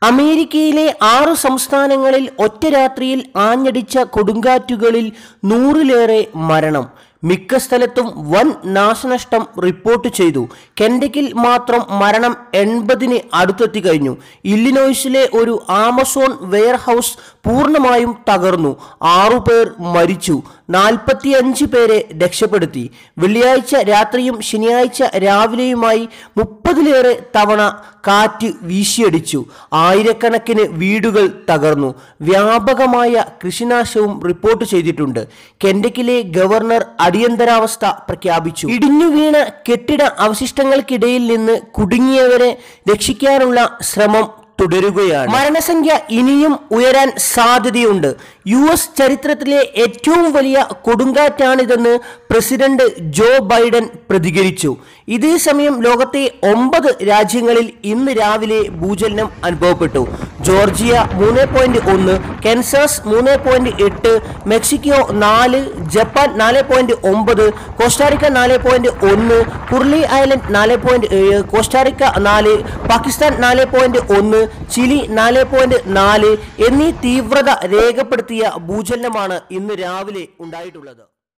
അമേരിക്കയിലെ ആറ് സംസ്ഥാനങ്ങളിൽ ഒറ്റ രാത്രിയിൽ ആഞ്ഞടിച്ച കൊടുങ്കാറ്റുകളിൽ നൂറിലേറെ മരണം മിക്ക സ്ഥലത്തും വൻ നാശനഷ്ടം റിപ്പോർട്ട് ചെയ്തു കെൻഡക്കിൽ മാത്രം മരണം എൺപതിന് അടുത്തെത്തി കഴിഞ്ഞു ഇല്ലിനോയ്സിലെ ഒരു ആമസോൺ വെയർഹൌസ് പൂർണ്ണമായും തകർന്നു ആറുപേർ മരിച്ചു നാൽപ്പത്തിയഞ്ച് പേരെ രക്ഷപ്പെടുത്തി വെള്ളിയാഴ്ച രാത്രിയും ശനിയാഴ്ച രാവിലെയുമായി മുപ്പതിലേറെ തവണ കാറ്റ് വീശിയടിച്ചു ആയിരക്കണക്കിന് വീടുകൾ തകർന്നു വ്യാപകമായ കൃഷിനാശവും റിപ്പോർട്ട് ചെയ്തിട്ടുണ്ട് കെൻഡക്കിലെ ഗവർണർ അടിയന്തരാവസ്ഥ പ്രഖ്യാപിച്ചു ഇടിഞ്ഞു വീണ കെട്ടിട അവശിഷ്ടങ്ങൾക്കിടയിൽ നിന്ന് കുടുങ്ങിയവരെ രക്ഷിക്കാനുള്ള ശ്രമം തുടരുകയാണ് മരണസംഖ്യ ഇനിയും ഉയരാൻ സാധ്യതയുണ്ട് യു എസ് ചരിത്രത്തിലെ ഏറ്റവും വലിയ കൊടുങ്കാറ്റാണിതെന്ന് പ്രസിഡന്റ് ജോ ബൈഡൻ പ്രതികരിച്ചു ഇതേസമയം ലോകത്തെ ഒമ്പത് രാജ്യങ്ങളിൽ ഇന്ന് രാവിലെ ഭൂചലനം അനുഭവപ്പെട്ടു ജോർജിയ മൂന്ന് പോയിന്റ് ഒന്ന് കെൻസാസ് മൂന്ന് പോയിന്റ് എട്ട് മെക്സിക്കോ നാല് ജപ്പാൻ നാല് പോയിന്റ് ഒമ്പത് കോസ്റ്റാറിക്ക നാല് പോയിന്റ് ഒന്ന് കുർലി ഐലൻഡ് നാല് പോയിന്റ് ഏഴ് കോസ്റ്റാറിക്ക നാല് പാകിസ്ഥാൻ നാല് പോയിന്റ് ഒന്ന് ചിലി നാല് പോയിന്റ് നാല് എന്നീ തീവ്രത രേഖപ്പെടുത്തിയ ഭൂചലനമാണ് ഇന്ന് രാവിലെ ഉണ്ടായിട്ടുള്ളത്